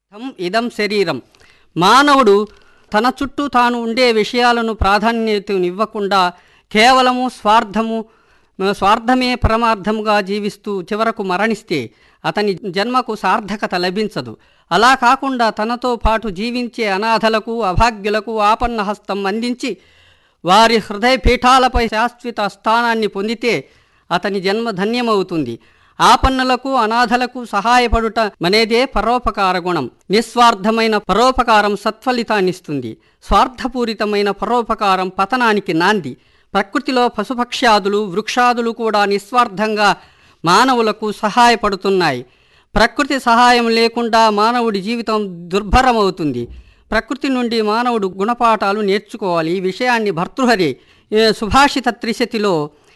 తం ఇదం శరీరం మానవుడు తన చుట్టూ తాను ఉండే విషయాలను ప్రాధాన్యతనివ్వకుండా కేవలము స్వార్థము స్వార్థమే పరమార్థముగా జీవిస్తూ చివరకు మరణిస్తే అతని జన్మకు సార్థకత లభించదు అలా కాకుండా తనతో పాటు జీవించే అనాథలకు అభాగ్యులకు ఆపన్న హస్తం అందించి వారి హృదయ పీఠాలపై శాశ్వత స్థానాన్ని పొందితే అతని జన్మ ధన్యమవుతుంది ఆపన్నులకు అనాథలకు సహాయపడుట మనేదే పరోపకార గుణం నిస్వార్థమైన పరోపకారం సత్ఫలితాన్నిస్తుంది స్వార్థపూరితమైన పరోపకారం పతనానికి నాంది ప్రకృతిలో పశుపక్ష్యాదులు వృక్షాదులు కూడా నిస్వార్థంగా మానవులకు సహాయపడుతున్నాయి ప్రకృతి సహాయం లేకుండా మానవుడి జీవితం దుర్భరమవుతుంది ప్రకృతి నుండి మానవుడు గుణపాఠాలు నేర్చుకోవాలి ఈ విషయాన్ని భర్తృహరి ఏ, సుభాషిత త్రిశతిలో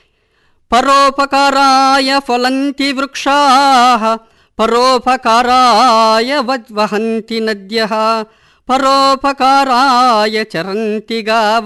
పరోపకారాయ ఫలంతి వృక్షా పరోపకారాయ వహంతి నద్య పరోపకారాయ చరంతి గావ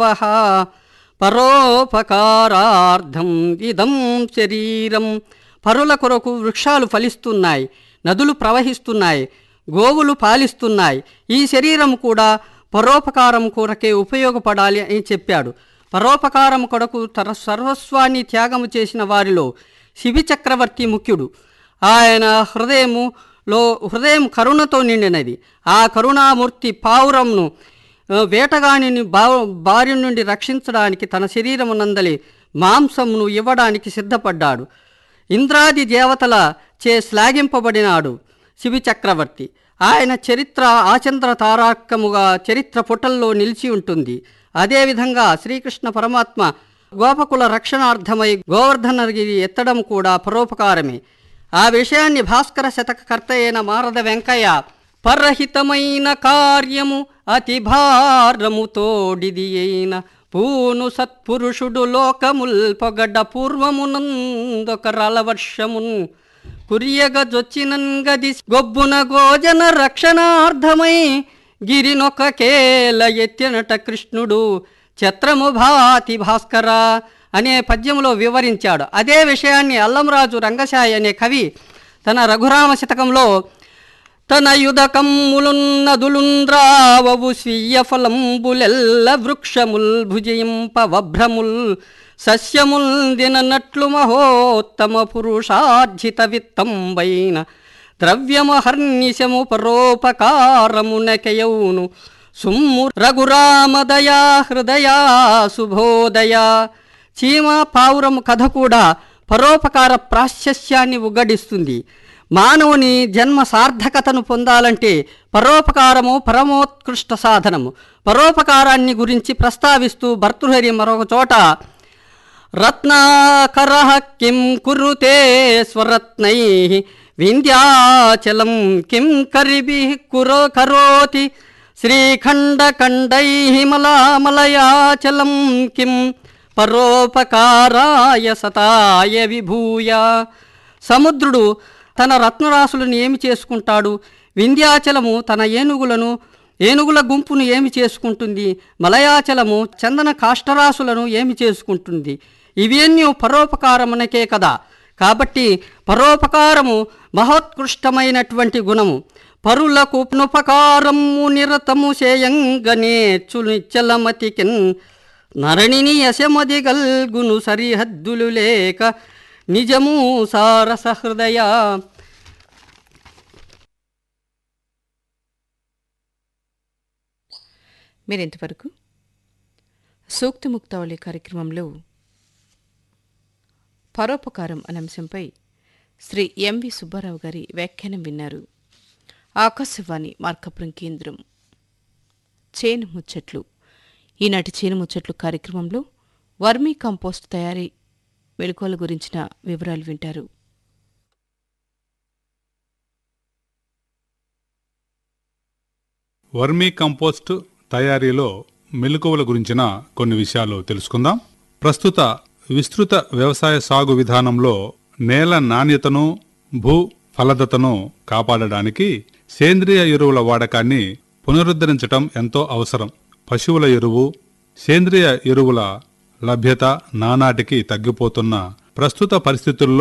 పరోపకారార్థం ఇదం శరీరం పరుల కొరకు వృక్షాలు ఫలిస్తున్నాయి నదులు ప్రవహిస్తున్నాయి గోవులు పాలిస్తున్నాయి ఈ శరీరం కూడా పరోపకారం కొరకే ఉపయోగపడాలి అని చెప్పాడు పరోపకారం కొరకు తన సర్వస్వాన్ని త్యాగము చేసిన వారిలో శివి చక్రవర్తి ముఖ్యుడు ఆయన హృదయములో హృదయం కరుణతో నిండినది ఆ కరుణామూర్తి పావురంను ఆ, వేటగానిని బా బారి నుండి రక్షించడానికి తన శరీరమునందలి మాంసమును ఇవ్వడానికి సిద్ధపడ్డాడు ఇంద్రాది దేవతల చే శ్లాఘింపబడినాడు శివి చక్రవర్తి ఆయన చరిత్ర ఆచంద్ర తారాకముగా చరిత్ర పుటల్లో నిలిచి ఉంటుంది అదేవిధంగా శ్రీకృష్ణ పరమాత్మ గోపకుల రక్షణార్థమై గోవర్ధనగిరి ఎత్తడం కూడా పరోపకారమే ఆ విషయాన్ని భాస్కర శతక కర్త అయిన మారద వెంకయ్య పరహితమైన కార్యము అతి భారము తోడిది అయిన పూను సత్పురుషుడు లోకముల్ పొగడ్డ పూర్వమునందొక రలవర్షమున్ కురియగ జొచ్చినన్ గది గొబ్బున గోజన రక్షణార్థమై గిరినొక కేల ఎత్తినట కృష్ణుడు ఛత్రము భాతి భాస్కర అనే పద్యములో వివరించాడు అదే విషయాన్ని అల్లంరాజు రంగశాయి అనే కవి తన రఘురామ శతకంలో తన యుదకమ్ములున్నదులుంద్రావవు స్వీయ ఫలంబులెల్ల వృక్షముల్ భుజయింప వభ్రముల్ సస్యముల్ దిననట్లు మహోత్తమ పురుషార్జిత విత్తంబైన ద్రవ్యమహర్నిశము పరోపకారమునకయౌను సుమ్ము రఘురామదయా హృదయా శుభోదయా చీమ పావురము కథ కూడా పరోపకార ప్రాశస్యాన్ని ఉగ్గడిస్తుంది మానవుని జన్మ సార్థకతను పొందాలంటే పరోపకారము పరమోత్కృష్ట సాధనము పరోపకారాన్ని గురించి ప్రస్తావిస్తూ భర్తృహరి మరొక చోట రత్నాకర కిం కురుతే స్వరత్నై వింధ్యాచలం కిం కరిభి కురో కరోతి శ్రీఖండఖండై మలామలయాచలం కిం పరోపకారాయ సతాయ విభూయ సముద్రుడు తన రత్నరాశులను ఏమి చేసుకుంటాడు వింధ్యాచలము తన ఏనుగులను ఏనుగుల గుంపును ఏమి చేసుకుంటుంది మలయాచలము చందన కాష్టరాశులను ఏమి చేసుకుంటుంది ఇవన్నీ పరోపకారమునకే కదా కాబట్టి పరోపకారము మహోత్కృష్టమైనటువంటి గుణము పరులకు ఉపకారము నిరతము చేయంగనే చునిచ్చలమతికిన్ నరణిని యశమది గల్గును సరిహద్దులు లేక నిజము సారస హృదయ మీరింతవరకు సూక్తి ముక్తావళి కార్యక్రమంలో పరోపకారం అనే అంశంపై శ్రీ ఎంవి సుబ్బారావు గారి వ్యాఖ్యానం విన్నారు ఆకాశవాణి మార్కపురం కేంద్రం చేను ముచ్చట్లు ఈనాటి చేను ముచ్చట్లు కార్యక్రమంలో వర్మీ కంపోస్ట్ తయారీ మెళుకువల గురించిన వివరాలు వింటారు వర్మీ కంపోస్ట్ తయారీలో మెలకువల గురించిన కొన్ని విషయాలు తెలుసుకుందాం ప్రస్తుత విస్తృత వ్యవసాయ సాగు విధానంలో నేల నాణ్యతను భూ ఫలదతను కాపాడడానికి సేంద్రియ ఎరువుల వాడకాన్ని పునరుద్ధరించటం ఎంతో అవసరం పశువుల ఎరువు సేంద్రియ ఎరువుల లభ్యత నానాటికి తగ్గిపోతున్న ప్రస్తుత పరిస్థితుల్లో